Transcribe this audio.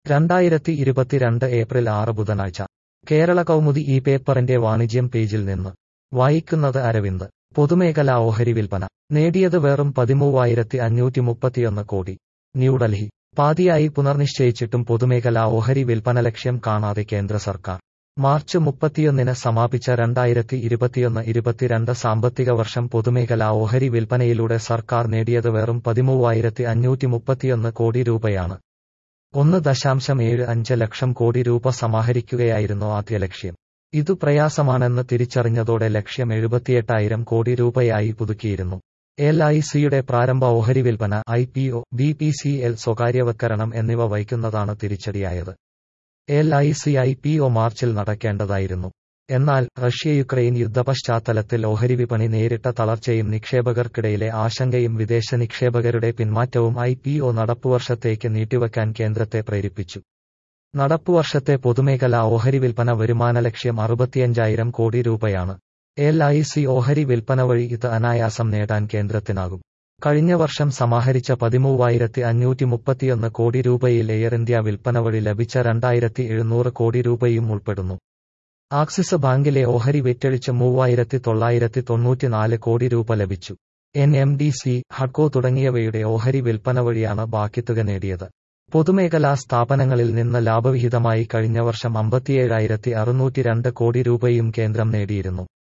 രണ്ടായിരത്തി ഇരുപത്തിരണ്ട് ഏപ്രിൽ ആറ് ബുധനാഴ്ച കേരള കൗമുദി ഈ പേപ്പറിന്റെ വാണിജ്യം പേജിൽ നിന്ന് വായിക്കുന്നത് അരവിന്ദ് പൊതുമേഖലാ ഓഹരി വിൽപ്പന നേടിയത് വെറും പതിമൂവായിരത്തി അഞ്ഞൂറ്റി മുപ്പത്തിയൊന്ന് കോടി ന്യൂഡൽഹി പാതിയായി പുനർനിശ്ചയിച്ചിട്ടും പൊതുമേഖലാ ഓഹരി വിൽപ്പന ലക്ഷ്യം കാണാതെ കേന്ദ്ര സർക്കാർ മാർച്ച് മുപ്പത്തിയൊന്നിന് സമാപിച്ച രണ്ടായിരത്തി ഇരുപത്തിയൊന്ന് ഇരുപത്തിരണ്ട് സാമ്പത്തിക വർഷം പൊതുമേഖലാ ഓഹരി വിൽപ്പനയിലൂടെ സർക്കാർ നേടിയത് വെറും പതിമൂവായിരത്തി അഞ്ഞൂറ്റി മുപ്പത്തിയൊന്ന് കോടി രൂപയാണ് ഒന്ന് ദശാംശം ഏഴ് അഞ്ച് ലക്ഷം കോടി രൂപ സമാഹരിക്കുകയായിരുന്നു ആദ്യ ലക്ഷ്യം ഇതു പ്രയാസമാണെന്ന് തിരിച്ചറിഞ്ഞതോടെ ലക്ഷ്യം എഴുപത്തിയെട്ടായിരം കോടി രൂപയായി പുതുക്കിയിരുന്നു എൽ ഐ സിയുടെ പ്രാരംഭ ഓഹരി വിൽപ്പന I P O B P C L സ്വകാര്യവൽക്കരണം എന്നിവ വൈകുന്നതാണ് തിരിച്ചടിയായത് L I C I P O മാർച്ചിൽ നടക്കേണ്ടതായിരുന്നു എന്നാൽ റഷ്യ യുക്രൈൻ യുദ്ധപശ്ചാത്തലത്തിൽ ഓഹരി വിപണി നേരിട്ട തളർച്ചയും നിക്ഷേപകർക്കിടയിലെ ആശങ്കയും വിദേശ നിക്ഷേപകരുടെ പിന്മാറ്റവും ഐ പി ഒ നടപ്പുവർഷത്തേക്ക് നീട്ടിവെക്കാൻ കേന്ദ്രത്തെ പ്രേരിപ്പിച്ചു നടപ്പുവർഷത്തെ പൊതുമേഖലാ ഓഹരി വിൽപ്പന വരുമാന ലക്ഷ്യം അറുപത്തിയഞ്ചായിരം കോടി രൂപയാണ് എൽ ഐ സി ഓഹരി വിൽപ്പന വഴി ഇത് അനായാസം നേടാൻ കേന്ദ്രത്തിനാകും കഴിഞ്ഞ വർഷം സമാഹരിച്ച പതിമൂവായിരത്തി അഞ്ഞൂറ്റി മുപ്പത്തിയൊന്ന് കോടി രൂപയിൽ എയർ ഇന്ത്യ വിൽപ്പന വഴി ലഭിച്ച രണ്ടായിരത്തി എഴുന്നൂറ് കോടി രൂപയും ഉൾപ്പെടുന്നു ആക്സിസ് ബാങ്കിലെ ഓഹരി വിറ്റഴിച്ച് മൂവായിരത്തി തൊള്ളായിരത്തി തൊണ്ണൂറ്റിനാല് കോടി രൂപ ലഭിച്ചു എൻ എം ഡി സി ഹഡ്കോ തുടങ്ങിയവയുടെ ഓഹരി വിൽപ്പന വഴിയാണ് ബാക്കി തുക നേടിയത് പൊതുമേഖലാ സ്ഥാപനങ്ങളിൽ നിന്ന് ലാഭവിഹിതമായി കഴിഞ്ഞ വർഷം അമ്പത്തിയേഴായിരത്തി അറുന്നൂറ്റി രണ്ട് കോടി രൂപയും കേന്ദ്രം നേടിയിരുന്നു